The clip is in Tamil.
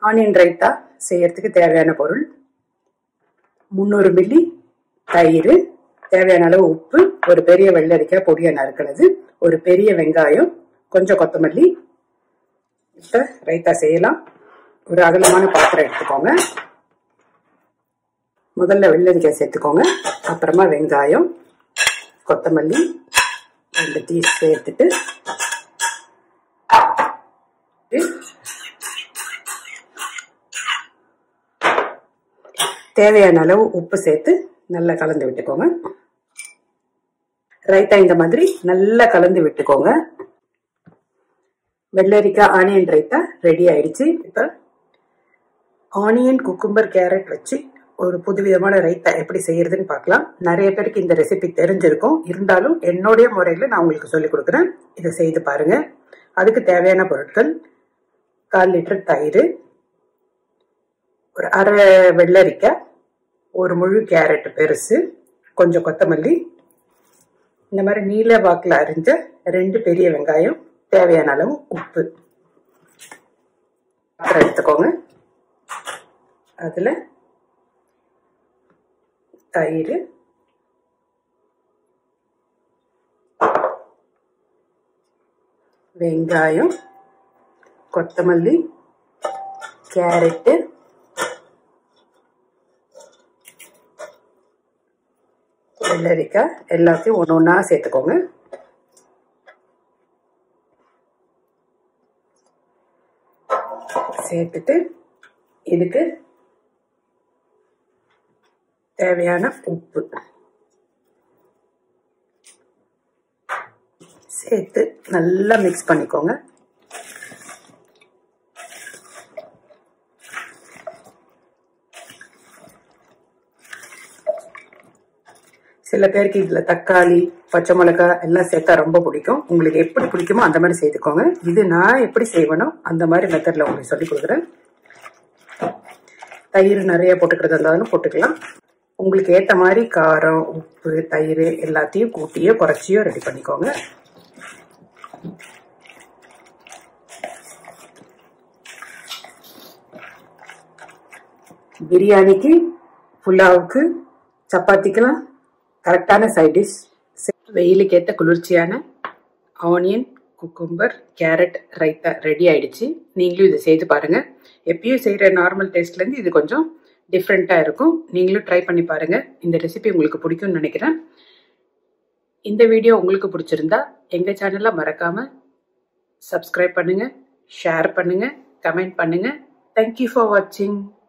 ஆனியன் ரைத்தா செய்யறதுக்கு தேவையான பொருள் முந்நூறு மில்லி தயிர் தேவையான அளவு உப்பு ஒரு பெரிய வெள்ளரிக்காய் பொடியை நறுக்கிறது ஒரு பெரிய வெங்காயம் கொஞ்சம் கொத்தமல்லி இப்போ ரைத்தா செய்யலாம் ஒரு அகலமான பாத்திரம் எடுத்துக்கோங்க முதல்ல வெள்ளரிக்காய் சேர்த்துக்கோங்க அப்புறமா வெங்காயம் கொத்தமல்லி ரெண்டு தீ சேர்த்துட்டு தேவையான அளவு உப்பு சேர்த்து நல்லா கலந்து விட்டுக்கோங்க ரைத்தா இந்த மாதிரி நல்லா கலந்து விட்டுக்கோங்க வெள்ளரிக்காய் ஆனியன் ரைத்தா ரெடி ஆயிடுச்சு இப்போ ஆனியன் குக்கும்பர் கேரட் வச்சு ஒரு புதுவிதமான ரைத்தா எப்படி செய்யறதுன்னு பார்க்கலாம் நிறைய பேருக்கு இந்த ரெசிபி தெரிஞ்சிருக்கும் இருந்தாலும் என்னுடைய முறையில் நான் உங்களுக்கு சொல்லிக் கொடுக்குறேன் இதை செய்து பாருங்க அதுக்கு தேவையான பொருட்கள் கால் லிட்டர் தயிர் ஒரு அரை வெள்ளரிக்காய் ஒரு முழு கேரட் பெருசு கொஞ்சம் கொத்தமல்லி இந்த மாதிரி நீல வாக்கில் அரிஞ்ச ரெண்டு பெரிய வெங்காயம் தேவையான அளவு உப்பு அப்புறம் எடுத்துக்கோங்க அதில் தயிர் வெங்காயம் கொத்தமல்லி கேரட்டு வெள்ளரிக்காய் எல்லாத்தையும் ஒன்று ஒன்றா சேர்த்துக்கோங்க சேர்த்துட்டு இதுக்கு தேவையான உப்பு சேர்த்து நல்லா மிக்ஸ் பண்ணிக்கோங்க சில பேருக்கு இதில் தக்காளி பச்சை மிளகாய் எல்லாம் சேர்த்தா ரொம்ப பிடிக்கும் உங்களுக்கு எப்படி பிடிக்குமோ அந்த மாதிரி செய்துக்கோங்க இது நான் எப்படி செய்வேனோ அந்த மாதிரி மெத்தடில் உங்களுக்கு சொல்லி கொடுக்குறேன் தயிர் நிறைய போட்டுக்கிறதா இருந்தாலும் போட்டுக்கலாம் உங்களுக்கு ஏற்ற மாதிரி காரம் உப்பு தயிர் எல்லாத்தையும் கூட்டியோ குறைச்சியோ ரெடி பண்ணிக்கோங்க பிரியாணிக்கு புலாவுக்கு சப்பாத்திக்கெல்லாம் கரெக்டான சைட் டிஷ் வெயிலுக்கு ஏற்ற குளிர்ச்சியான onion cucumber carrot raita ready ஆயிடுச்சு நீங்களும் இதை செய்து பாருங்க எப்பயும் செய்கிற நார்மல் டேஸ்ட்லேருந்து இது கொஞ்சம் டிஃப்ரெண்ட்டாக இருக்கும் நீங்களும் ட்ரை பண்ணி பாருங்க இந்த ரெசிபி உங்களுக்கு பிடிக்கும்னு நினைக்கிறேன் இந்த வீடியோ உங்களுக்கு பிடிச்சிருந்தா எங்கள் சேனலை மறக்காமல் சப்ஸ்கிரைப் பண்ணுங்கள் ஷேர் பண்ணுங்கள் கமெண்ட் பண்ணுங்கள் தேங்க்யூ ஃபார் வாட்சிங்